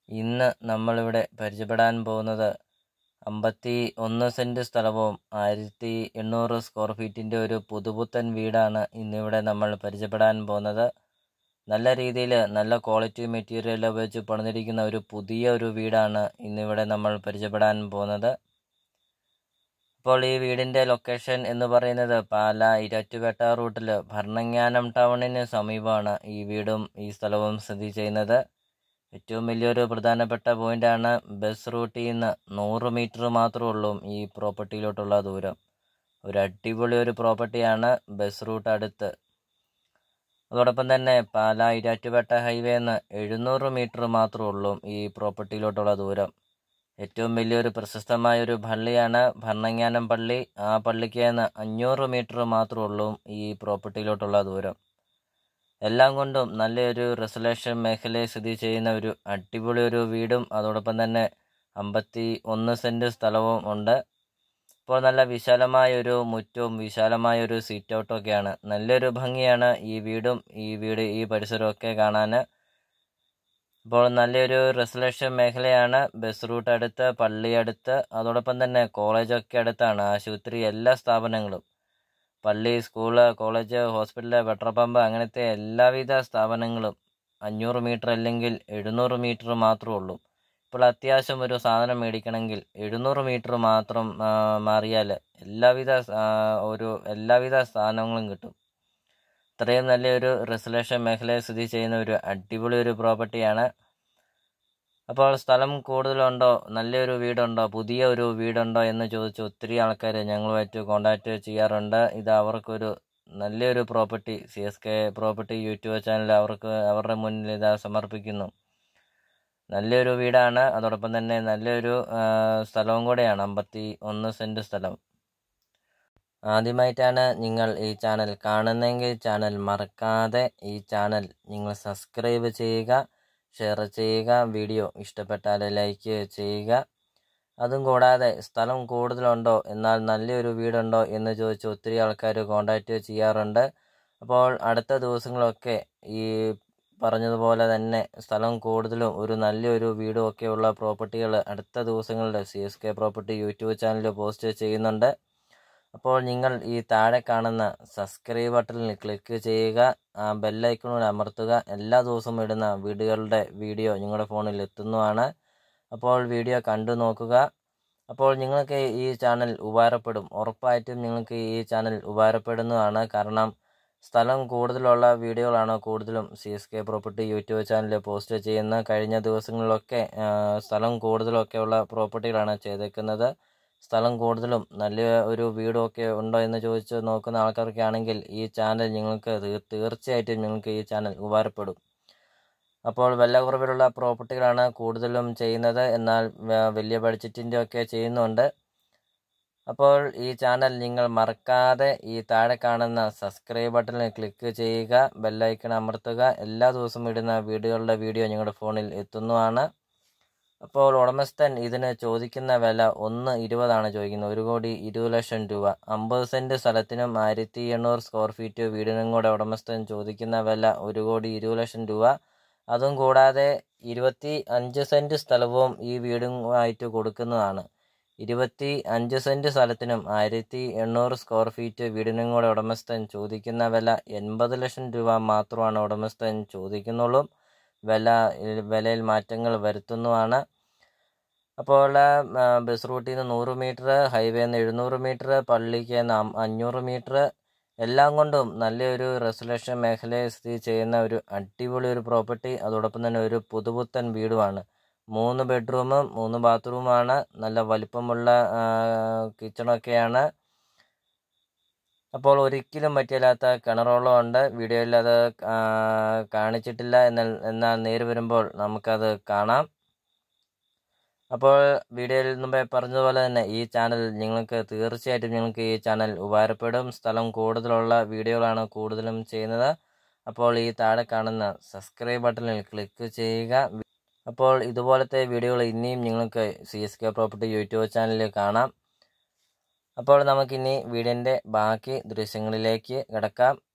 ഇന്ന് നമ്മളിവിടെ പരിചയപ്പെടാൻ പോകുന്നത് അമ്പത്തി ഒന്ന് സെൻറ്റ് സ്ഥലവും ആയിരത്തി എണ്ണൂറ് സ്ക്വയർ ഫീറ്റിൻ്റെ ഒരു പുതുപുത്തൻ വീടാണ് ഇന്നിവിടെ നമ്മൾ പരിചയപ്പെടാൻ പോകുന്നത് നല്ല രീതിയിൽ നല്ല ക്വാളിറ്റി മെറ്റീരിയൽ ഉപയോഗിച്ച് പണിതിരിക്കുന്ന ഒരു പുതിയ ഒരു വീടാണ് ഇന്നിവിടെ നമ്മൾ പരിചയപ്പെടാൻ പോകുന്നത് ഇപ്പോൾ ഈ വീടിൻ്റെ ലൊക്കേഷൻ എന്ന് പറയുന്നത് പാല ഇരറ്റുപേട്ട റൂട്ടിൽ ഭരണങ്ങാനം ടൗണിന് സമീപമാണ് ഈ വീടും ഈ സ്ഥലവും സ്ഥിതി ചെയ്യുന്നത് ഏറ്റവും വലിയൊരു പ്രധാനപ്പെട്ട പോയിന്റാണ് ബസ് റൂട്ടിൽ നിന്ന് നൂറ് മീറ്റർ മാത്രമേ ഉള്ളൂ ഈ പ്രോപ്പർട്ടിയിലോട്ടുള്ള ദൂരം ഒരു അടിപൊളി ഒരു പ്രോപ്പർട്ടിയാണ് ബസ് റൂട്ട് അടുത്ത് അതോടൊപ്പം തന്നെ പാല ഇരാറ്റുപേട്ട ഹൈവേ നിന്ന് എഴുന്നൂറ് മീറ്റർ മാത്രമേ ഉള്ളൂ ഈ പ്രോപ്പർട്ടിയിലോട്ടുള്ള ദൂരം ഏറ്റവും വലിയൊരു പ്രശസ്തമായ ഒരു പള്ളിയാണ് ഭരണങ്ങാനം പള്ളി ആ പള്ളിക്ക് നിന്ന് അഞ്ഞൂറ് മീറ്റർ മാത്രമേ ഉള്ളൂ ഈ പ്രോപ്പർട്ടിയിലോട്ടുള്ള ദൂരം എല്ലാം കൊണ്ടും നല്ലൊരു റെസലേഷൻ മേഖലയിൽ സ്ഥിതി ചെയ്യുന്ന ഒരു അടിപൊളി ഒരു വീടും അതോടൊപ്പം തന്നെ അമ്പത്തി ഒന്ന് സെൻറ്റ് സ്ഥലവും ഉണ്ട് ഇപ്പോൾ നല്ല വിശാലമായ ഒരു മുറ്റവും വിശാലമായ ഒരു സീറ്റ് ഔട്ടൊക്കെയാണ് നല്ലൊരു ഭംഗിയാണ് ഈ വീടും ഈ വീട് ഈ പരിസരമൊക്കെ കാണാൻ ഇപ്പോൾ നല്ലൊരു റെസലേഷൻ മേഖലയാണ് ബസ് റൂട്ട് അടുത്ത് പള്ളി അടുത്ത് അതോടൊപ്പം തന്നെ കോളേജൊക്കെ അടുത്താണ് ആശുപത്രി എല്ലാ സ്ഥാപനങ്ങളും പള്ളി school college hospital petrol pump അങ്ങനത്തെ എല്ലാവിധ സ്ഥാപനങ്ങളും അഞ്ഞൂറ് മീറ്റർ അല്ലെങ്കിൽ എഴുന്നൂറ് മീറ്റർ മാത്രമേ ഉള്ളൂ ഇപ്പോൾ അത്യാവശ്യം ഒരു സാധനം മേടിക്കണമെങ്കിൽ എഴുന്നൂറ് മീറ്റർ മാത്രം മാറിയാൽ എല്ലാവിധ ഒരു എല്ലാവിധ സാധനങ്ങളും കിട്ടും ഇത്രയും നല്ലൊരു റെസലേഷൻ മേഖലയിൽ സ്ഥിതി ചെയ്യുന്ന ഒരു അടിപൊളി ഒരു പ്രോപ്പർട്ടിയാണ് അപ്പോൾ സ്ഥലം കൂടുതലുണ്ടോ നല്ലൊരു വീടുണ്ടോ പുതിയ ഒരു വീടുണ്ടോ എന്ന് ചോദിച്ച് ഒത്തിരി ആൾക്കാർ ഞങ്ങളുമായിട്ട് കോണ്ടാക്ട് ചെയ്യാറുണ്ട് ഇത് അവർക്കൊരു നല്ലൊരു property C S K property YouTube channel അവർക്ക് അവരുടെ മുന്നിൽ ഇതാ സമർപ്പിക്കുന്നു നല്ലൊരു വീടാണ് അതോടൊപ്പം തന്നെ നല്ലൊരു സ്ഥലവും കൂടെയാണ് അമ്പത്തി ഒന്ന് സെൻറ്റ് സ്ഥലം ആദ്യമായിട്ടാണ് നിങ്ങൾ ഈ ചാനൽ കാണുന്നതെങ്കിൽ ചാനൽ മറക്കാതെ ഈ ചാനൽ നിങ്ങൾ സബ്സ്ക്രൈബ് ചെയ്യുക ഷെയർ ചെയ്യുക വീഡിയോ ഇഷ്ടപ്പെട്ടാൽ ലൈക്ക് ചെയ്യുക അതും കൂടാതെ സ്ഥലം കൂടുതലുണ്ടോ എന്നാൽ നല്ലൊരു വീടുണ്ടോ എന്ന് ചോദിച്ച് ഒത്തിരി ആൾക്കാർ കോണ്ടാക്റ്റ് ചെയ്യാറുണ്ട് അപ്പോൾ അടുത്ത ദിവസങ്ങളൊക്കെ ഈ പറഞ്ഞതുപോലെ തന്നെ സ്ഥലം കൂടുതലും ഒരു നല്ലൊരു വീടും ഒക്കെയുള്ള പ്രോപ്പർട്ടികൾ അടുത്ത ദിവസങ്ങളിൽ C S K property YouTube ചാനലിൽ പോസ്റ്റ് ചെയ്യുന്നുണ്ട് അപ്പോൾ നിങ്ങൾ ഈ താഴെ കാണുന്ന സബ്സ്ക്രൈബ് ബട്ടണിൽ ക്ലിക്ക് ചെയ്യുക ആ ബെല്ലൈക്കണിൽ അമർത്തുക എല്ലാ ദിവസവും ഇടുന്ന വീഡിയോകളുടെ വീഡിയോ നിങ്ങളുടെ ഫോണിൽ എത്തുന്നതാണ് അപ്പോൾ വീഡിയോ കണ്ടു നോക്കുക അപ്പോൾ നിങ്ങൾക്ക് ഈ ചാനൽ ഉപകാരപ്പെടും ഉറപ്പായിട്ടും നിങ്ങൾക്ക് ഈ ചാനൽ ഉപകാരപ്പെടുന്നതാണ് കാരണം സ്ഥലം കൂടുതലുള്ള വീഡിയോകളാണ് കൂടുതലും C S K property YouTube ചാനലിൽ പോസ്റ്റ് ചെയ്യുന്ന കഴിഞ്ഞ ദിവസങ്ങളിലൊക്കെ സ്ഥലം കൂടുതലൊക്കെ ഉള്ള പ്രോപ്പർട്ടികളാണ് ചെയ്തേക്കുന്നത് സ്ഥലം കൂടുതലും നല്ല ഒരു വീടും ഒക്കെ ഉണ്ടോ എന്ന് ചോദിച്ച് നോക്കുന്ന ആൾക്കാർക്ക് ആണെങ്കിൽ ഈ ചാനൽ നിങ്ങൾക്ക് തീർച്ചയായിട്ടും നിങ്ങൾക്ക് ഈ ചാനൽ ഉപകാരപ്പെടും അപ്പോൾ വില കുറവിലുള്ള പ്രോപ്പർട്ടികളാണ് കൂടുതലും ചെയ്യുന്നത് എന്നാൽ വലിയ ബഡ്ജറ്റിൻ്റെ ഒക്കെ ചെയ്യുന്നുണ്ട് അപ്പോൾ ഈ ചാനൽ നിങ്ങൾ മറക്കാതെ ഈ താഴെ കാണുന്ന സബ്സ്ക്രൈബ് ബട്ടണിൽ ക്ലിക്ക് ചെയ്യുക ബെല്ലൈക്കൺ അമർത്തുക എല്ലാ ദിവസവും ഇടുന്ന വീഡിയോകളുടെ വീഡിയോ നിങ്ങളുടെ ഫോണിൽ എത്തുന്നതാണ് അപ്പോൾ ഉടമസ്ഥൻ ഇതിന് ചോദിക്കുന്ന വില ഒന്ന് ഇരുപതാണ് ചോദിക്കുന്നത് ഒരു കോടി ഇരുപത് ലക്ഷം രൂപ അമ്പത് സെൻറ്റ് സ്ഥലത്തിനും ആയിരത്തി എണ്ണൂറ് സ്ക്വയർ ഫീറ്റ് വീടിനും കൂടെ ഉടമസ്ഥൻ ചോദിക്കുന്ന വില ഒരു കോടി ഇരുപത് ലക്ഷം രൂപ അതും കൂടാതെ ഇരുപത്തി അഞ്ച് സെൻറ്റ് സ്ഥലവും ഈ വീടും ആയിട്ട് കൊടുക്കുന്നതാണ് ഇരുപത്തി അഞ്ച് സെൻറ്റ് സ്ഥലത്തിനും ആയിരത്തി എണ്ണൂറ് സ്ക്വയർ ഫീറ്റ് വീടിനും കൂടെ ഉടമസ്ഥൻ ചോദിക്കുന്ന വില എൺപത് ലക്ഷം രൂപ മാത്രമാണ് ഉടമസ്ഥൻ ചോദിക്കുന്നുള്ളൂ വില വിലയിൽ മാറ്റങ്ങൾ വരുത്തുന്നതാണ് അപ്പോൾ ബസ് റൂട്ടിൽ നിന്ന് നൂറ് മീറ്റർ ഹൈവേ നിന്ന് എഴുന്നൂറ് മീറ്റർ പള്ളിക്ക് നിന്ന് അഞ്ഞൂറ് മീറ്റർ എല്ലാം കൊണ്ടും നല്ലൊരു റെസലേഷൻ മേഖലയിൽ സ്ഥിതി ചെയ്യുന്ന ഒരു അടിപൊളി ഒരു പ്രോപ്പർട്ടി അതോടൊപ്പം തന്നെ ഒരു പുതുപുത്തൻ വീടുമാണ് മൂന്ന് ബെഡ്റൂമും മൂന്ന് ബാത്റൂമാണ് നല്ല വലിപ്പമുള്ള കിച്ചണൊക്കെയാണ് അപ്പോൾ ഒരിക്കലും പറ്റില്ലാത്ത കിണറോളം ഉണ്ട് വീഡിയോയിൽ അത് കാണിച്ചിട്ടില്ല എന്നാൽ എന്നാൽ നേര് വരുമ്പോൾ നമുക്കത് കാണാം അപ്പോൾ വീഡിയോയിൽ മുമ്പേ പറഞ്ഞതുപോലെ തന്നെ ഈ ചാനൽ നിങ്ങൾക്ക് തീർച്ചയായിട്ടും നിങ്ങൾക്ക് ഈ ചാനൽ ഉപകാരപ്പെടും സ്ഥലം കൂടുതലുള്ള വീഡിയോകളാണ് കൂടുതലും ചെയ്യുന്നത് അപ്പോൾ ഈ താഴെ കാണുന്ന സബ്സ്ക്രൈബ് ബട്ടണിൽ ക്ലിക്ക് ചെയ്യുക അപ്പോൾ ഇതുപോലത്തെ വീഡിയോകൾ ഇനിയും നിങ്ങൾക്ക് C S K property YouTube ചാനലിൽ കാണാം അപ്പോൾ നമുക്കിനി വീടിൻ്റെ ബാക്കി ദൃശ്യങ്ങളിലേക്ക് കിടക്കാം